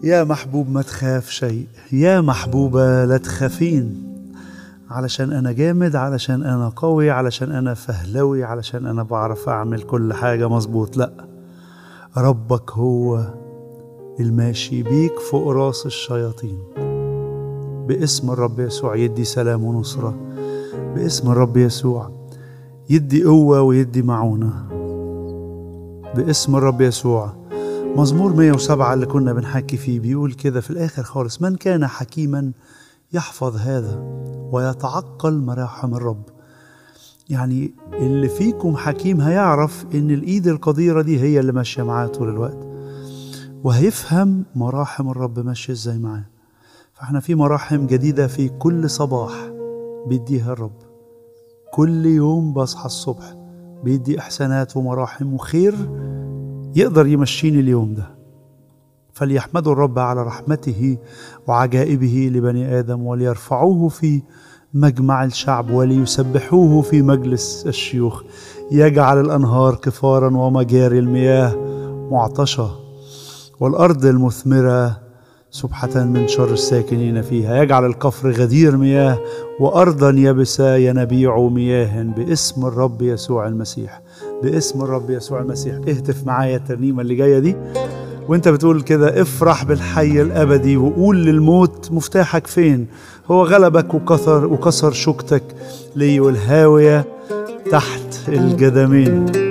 يا محبوب ما تخاف شيء يا محبوبة لا تخافين علشان أنا جامد علشان أنا قوي علشان أنا فهلوي علشان أنا بعرف أعمل كل حاجة مظبوط لأ ربك هو الماشي بيك فوق راس الشياطين باسم الرب يسوع يدي سلام ونصرة باسم الرب يسوع يدي قوة ويدي معونة باسم الرب يسوع مزمور 107 اللي كنا بنحكي فيه بيقول كده في الآخر خالص من كان حكيما يحفظ هذا ويتعقل مراحم الرب يعني اللي فيكم حكيم هيعرف ان الايد القديرة دي هي اللي ماشية معاه طول الوقت وهيفهم مراحم الرب ماشية ازاي معاه فاحنا في مراحم جديدة في كل صباح بيديها الرب كل يوم بصحى الصبح بيدي إحسانات ومراحم وخير يقدر يمشيني اليوم ده فليحمدوا الرب على رحمته وعجائبه لبني آدم وليرفعوه في مجمع الشعب وليسبحوه في مجلس الشيوخ يجعل الأنهار كفارا ومجاري المياه معطشة والأرض المثمرة سبحة من شر الساكنين فيها يجعل الكفر غدير مياه وأرضا يبسا ينابيع مياه باسم الرب يسوع المسيح باسم الرب يسوع المسيح اهتف معايا الترنيمة اللي جاية دي وانت بتقول كده افرح بالحي الأبدي وقول للموت مفتاحك فين هو غلبك وكسر وكسر شوكتك لي والهاوية تحت الجدمين